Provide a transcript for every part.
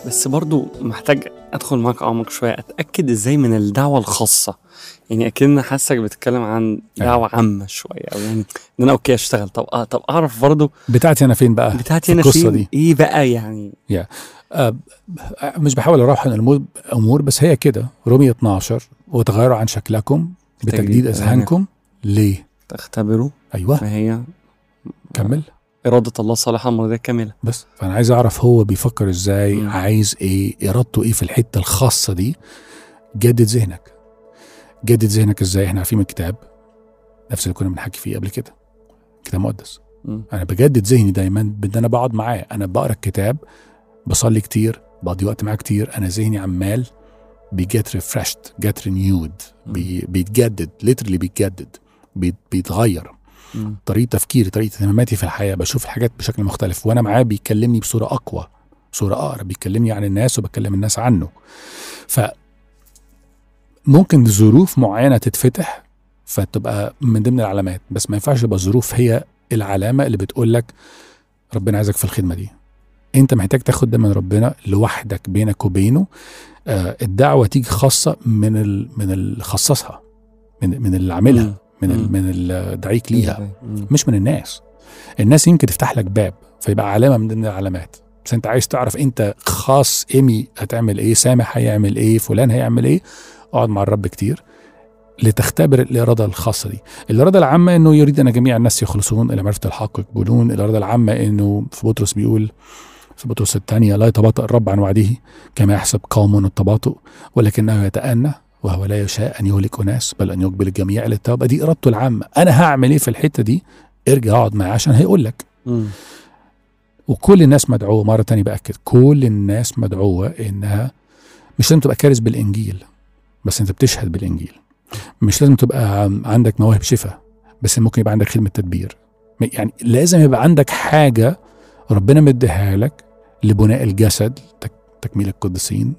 بس برضو محتاج ادخل معاك اعمق شويه اتاكد ازاي من الدعوه الخاصه يعني اكيد انا حاسك بتتكلم عن دعوه عامه شويه او يعني ان انا اوكي اشتغل طب آه طب اعرف برضو بتاعتي انا فين بقى بتاعتي في انا القصة فين دي. ايه بقى يعني آه مش بحاول اروح الامور امور بس هي كده رومية 12 وتغيروا عن شكلكم بتجديد بتجديد اذهانكم ليه تختبروا ايوه ما هي كمل اراده الله الصالحه المرضيه الكامله بس فانا عايز اعرف هو بيفكر ازاي مم. عايز ايه ارادته ايه في الحته الخاصه دي جدد ذهنك جدد ذهنك ازاي احنا عارفين من الكتاب نفس اللي كنا بنحكي فيه قبل كده كتاب مقدس مم. انا بجدد ذهني دايما بان انا بقعد معاه انا بقرا الكتاب بصلي كتير بقضي وقت معاه كتير انا ذهني عمال بيجيت ريفرشت جيت رينيود بي بيتجدد ليترلي بيتجدد بيت- بيتغير مم. طريقه تفكيري طريقه اهتماماتي في الحياه بشوف الحاجات بشكل مختلف وانا معاه بيكلمني بصوره اقوى صوره اقرب بيكلمني عن الناس وبكلم الناس عنه ف ممكن ظروف معينه تتفتح فتبقى من ضمن العلامات بس ما ينفعش تبقى الظروف هي العلامه اللي بتقول لك ربنا عايزك في الخدمه دي انت محتاج تاخد ده من ربنا لوحدك بينك وبينه آه الدعوه تيجي خاصه من ال من اللي خصصها من من اللي عاملها مم. من ال مم. من اللي دعيك ليها مم. مش من الناس الناس يمكن تفتح لك باب فيبقى علامه من ضمن العلامات بس انت عايز تعرف انت خاص ايمي هتعمل ايه سامح هيعمل ايه فلان هيعمل ايه اقعد مع الرب كتير لتختبر الاراده الخاصه دي الاراده العامه انه يريد ان جميع الناس يخلصون الى معرفه الحق يقبلون الاراده العامه انه في بطرس بيقول في بطرس الثانية لا يتباطأ الرب عن وعده كما يحسب قوم التباطؤ ولكنه يتأنى وهو لا يشاء أن يهلك أناس بل أن يقبل الجميع إلى التوبة دي إرادته العامة أنا هعمل إيه في الحتة دي ارجع اقعد معاه عشان هيقول لك مم. وكل الناس مدعوه مرة تانية بأكد كل الناس مدعوة إنها مش لازم تبقى كارث بالإنجيل بس أنت بتشهد بالإنجيل مش لازم تبقى عندك مواهب شفاء بس ممكن يبقى عندك خدمة تدبير يعني لازم يبقى عندك حاجة ربنا مديها لك لبناء الجسد تك تكميل القديسين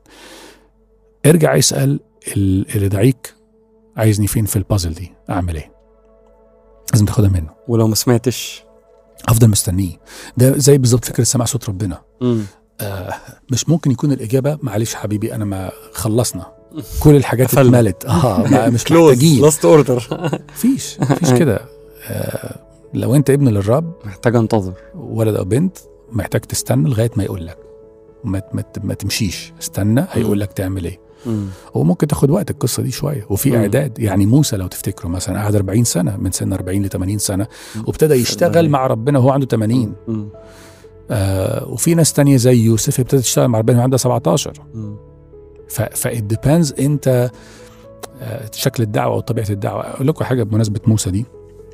ارجع اسأل ال- اللي دعيك عايزني فين في البازل دي اعمل ايه لازم تاخدها منه ولو ما سمعتش افضل مستنيه ده زي بالظبط فكره سماع صوت ربنا مم. آه مش ممكن يكون الاجابه معلش حبيبي انا ما خلصنا كل الحاجات قفلنا. اتملت اه ما مش كلوز محتاجين لاست اوردر مفيش مفيش كده آه لو انت ابن للرب محتاج انتظر ولد او بنت محتاج تستنى لغايه ما يقول لك ما, ما, ما تمشيش استنى هيقول لك تعمل ايه مم. وممكن تاخد وقت القصه دي شويه وفي مم. اعداد يعني موسى لو تفتكروا مثلا قعد 40 سنه من سن 40 ل 80 سنه مم. وابتدى يشتغل صدقني. مع ربنا وهو عنده 80 مم. آه وفي ناس تانية زي يوسف ابتدت تشتغل مع ربنا وهو عندها 17 مم. فإت ديبيندز انت آه شكل الدعوه او طبيعه الدعوه اقول لكم حاجه بمناسبه موسى دي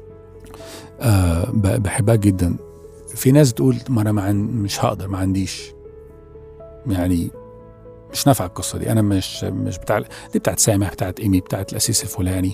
آه ب- بحبها جدا في ناس تقول ما انا ما عن- مش هقدر ما عنديش يعني مش نافعه القصه دي انا مش مش بتاع دي بتاعت سامح بتاعت ايمي بتاعت الاسيس الفلاني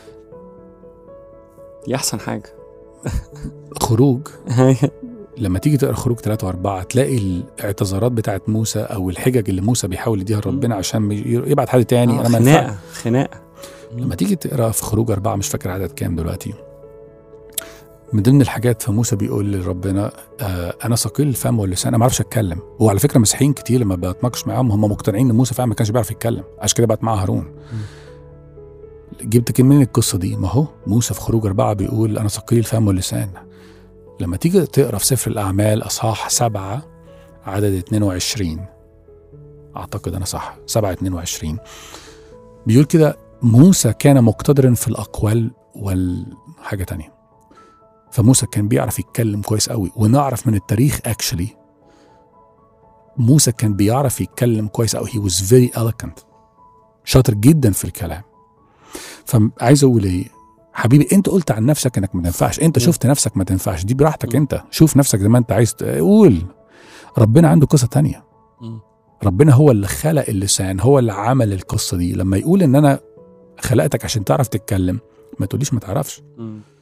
دي احسن حاجه خروج لما تيجي تقرا خروج ثلاثة وأربعة تلاقي الاعتذارات بتاعت موسى أو الحجج اللي موسى بيحاول يديها لربنا عشان يبعت حد تاني آه، أنا ما ينفع- خناقه خناقه لما تيجي تقرا في خروج أربعة مش فاكر عدد كام دلوقتي من ضمن الحاجات في موسى بيقول لربنا آه انا ثقيل الفم واللسان انا ما اعرفش اتكلم وعلى فكره مسيحيين كتير لما بتناقش معاهم هم مقتنعين ان موسى فعلا ما كانش بيعرف يتكلم عشان كده بقت معاه هارون جبت كم من القصه دي ما هو موسى في خروج أربعة بيقول انا ثقيل الفم واللسان لما تيجي تقرا في سفر الاعمال اصحاح سبعة عدد 22 اعتقد انا صح 7 22 بيقول كده موسى كان مقتدرا في الاقوال والحاجه تانية فموسى كان بيعرف يتكلم كويس قوي ونعرف من التاريخ اكشلي موسى كان بيعرف يتكلم كويس قوي he was very eloquent شاطر جدا في الكلام فعايز اقول ايه حبيبي انت قلت عن نفسك انك ما تنفعش انت شفت نفسك ما تنفعش دي براحتك م. انت شوف نفسك زي ما انت عايز قول ربنا عنده قصه تانية مم. ربنا هو اللي خلق اللسان هو اللي عمل القصه دي لما يقول ان انا خلقتك عشان تعرف تتكلم ما تقوليش ما تعرفش مم.